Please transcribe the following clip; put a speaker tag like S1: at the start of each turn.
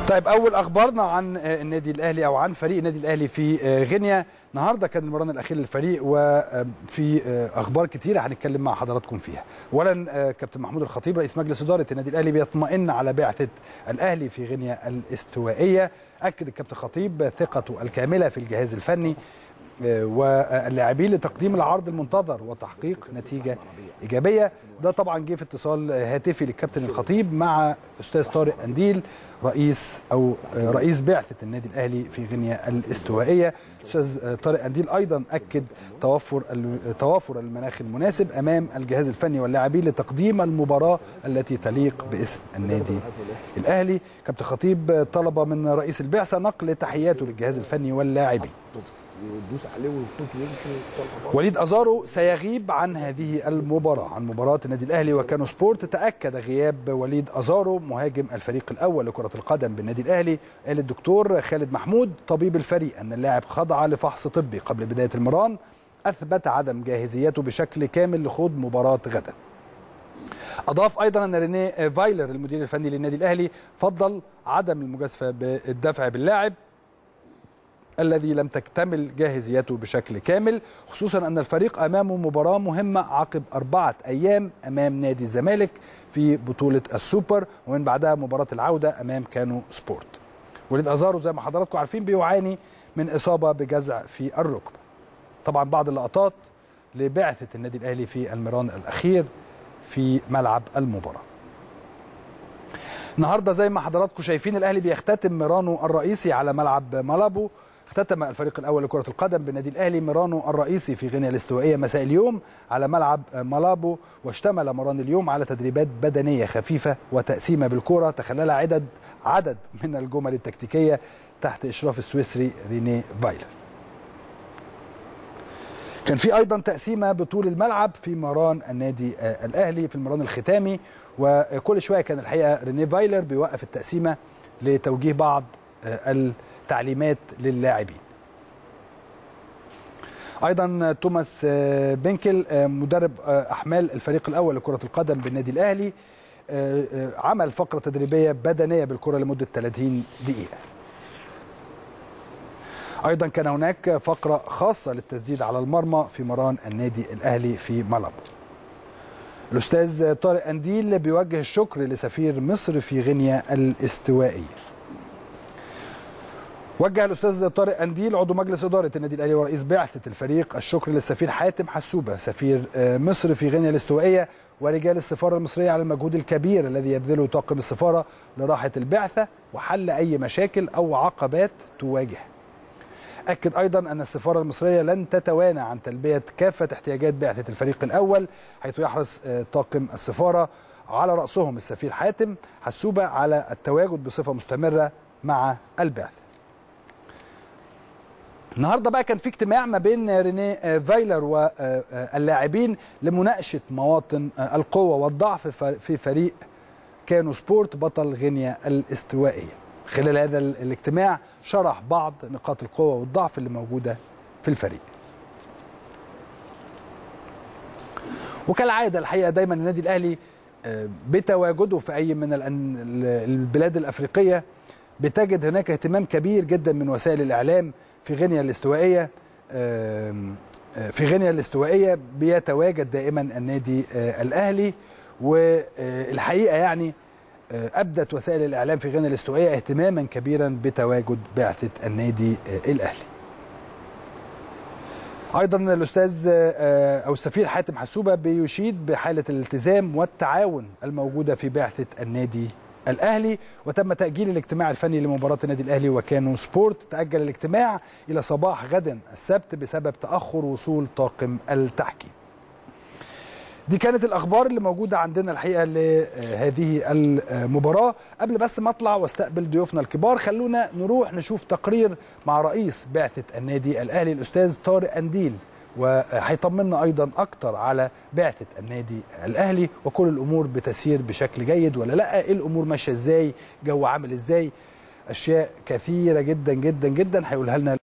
S1: طيب اول اخبارنا عن النادي الاهلي او عن فريق النادي الاهلي في غينيا النهارده كان المران الاخير للفريق وفي اخبار كتيره هنتكلم مع حضراتكم فيها اولا كابتن محمود الخطيب رئيس مجلس اداره النادي الاهلي بيطمئن على بعثه الاهلي في غينيا الاستوائيه اكد الكابتن خطيب ثقته الكامله في الجهاز الفني واللاعبين لتقديم العرض المنتظر وتحقيق نتيجه ايجابيه ده طبعا جه في اتصال هاتفي للكابتن الخطيب مع استاذ طارق انديل رئيس او رئيس بعثه النادي الاهلي في غينيا الاستوائيه استاذ طارق انديل ايضا اكد توفر توافر المناخ المناسب امام الجهاز الفني واللاعبين لتقديم المباراه التي تليق باسم النادي الاهلي كابتن خطيب طلب من رئيس البعثه نقل تحياته للجهاز الفني واللاعبين
S2: يدوس عليه ويشوط يمشي
S1: وليد ازارو سيغيب عن هذه المباراه عن مباراه النادي الاهلي وكانو سبورت تاكد غياب وليد ازارو مهاجم الفريق الاول لكره القدم بالنادي الاهلي قال الدكتور خالد محمود طبيب الفريق ان اللاعب خضع لفحص طبي قبل بدايه المران اثبت عدم جاهزيته بشكل كامل لخوض مباراه غدا اضاف ايضا ان رينيه فايلر المدير الفني للنادي الاهلي فضل عدم المجازفه بالدفع باللاعب الذي لم تكتمل جاهزيته بشكل كامل خصوصا أن الفريق أمامه مباراة مهمة عقب أربعة أيام أمام نادي الزمالك في بطولة السوبر ومن بعدها مباراة العودة أمام كانو سبورت وليد أزارو زي ما حضراتكم عارفين بيعاني من إصابة بجزع في الركبة طبعا بعض اللقطات لبعثة النادي الأهلي في المران الأخير في ملعب المباراة النهارده زي ما حضراتكم شايفين الاهلي بيختتم ميرانو الرئيسي على ملعب مالابو اختتم الفريق الاول لكره القدم بالنادي الاهلي ميرانو الرئيسي في غينيا الاستوائيه مساء اليوم على ملعب مالابو واشتمل مران اليوم على تدريبات بدنيه خفيفه وتقسيمه بالكره تخللها عدد عدد من الجمل التكتيكيه تحت اشراف السويسري ريني فايلر كان في ايضا تقسيمه بطول الملعب في مران النادي الاهلي في المران الختامي وكل شويه كان الحقيقه ريني فايلر بيوقف التقسيمه لتوجيه بعض التعليمات للاعبين ايضا توماس بنكل مدرب احمال الفريق الاول لكره القدم بالنادي الاهلي عمل فقره تدريبيه بدنيه بالكره لمده 30 دقيقه ايضا كان هناك فقره خاصه للتسديد على المرمى في مران النادي الاهلي في ملعب الاستاذ طارق انديل بيوجه الشكر لسفير مصر في غينيا الاستوائيه وجه الاستاذ طارق انديل عضو مجلس اداره النادي الاهلي ورئيس بعثه الفريق الشكر للسفير حاتم حسوبه سفير مصر في غينيا الاستوائيه ورجال السفاره المصريه على المجهود الكبير الذي يبذله طاقم السفاره لراحه البعثه وحل اي مشاكل او عقبات تواجه. اكد ايضا ان السفاره المصريه لن تتوانى عن تلبيه كافه احتياجات بعثه الفريق الاول حيث يحرص طاقم السفاره على راسهم السفير حاتم حسوبه على التواجد بصفه مستمره مع البعثه. النهارده بقى كان في اجتماع ما بين ريني فايلر واللاعبين لمناقشه مواطن القوه والضعف في فريق كانو سبورت بطل غينيا الاستوائيه. خلال هذا الاجتماع شرح بعض نقاط القوه والضعف اللي موجوده في الفريق. وكالعاده الحقيقه دايما النادي الاهلي بتواجده في اي من البلاد الافريقيه بتجد هناك اهتمام كبير جدا من وسائل الاعلام في غينيا الاستوائيه في غينيا الاستوائيه بيتواجد دائما النادي الاهلي والحقيقه يعني ابدت وسائل الاعلام في غينيا الاستوائيه اهتماما كبيرا بتواجد بعثه النادي الاهلي. ايضا الاستاذ او السفير حاتم حسوبه بيشيد بحاله الالتزام والتعاون الموجوده في بعثه النادي الاهلي وتم تاجيل الاجتماع الفني لمباراه النادي الاهلي وكانو سبورت تاجل الاجتماع الى صباح غد السبت بسبب تاخر وصول طاقم التحكيم دي كانت الاخبار اللي موجوده عندنا الحقيقه لهذه المباراه قبل بس ما اطلع واستقبل ضيوفنا الكبار خلونا نروح نشوف تقرير مع رئيس بعثه النادي الاهلي الاستاذ طارق انديل وهيطمنا ايضا اكتر على بعثه النادي الاهلي وكل الامور بتسير بشكل جيد ولا لا ايه الامور ماشيه ازاي جو عامل ازاي اشياء كثيره جدا جدا جدا هيقولها لنا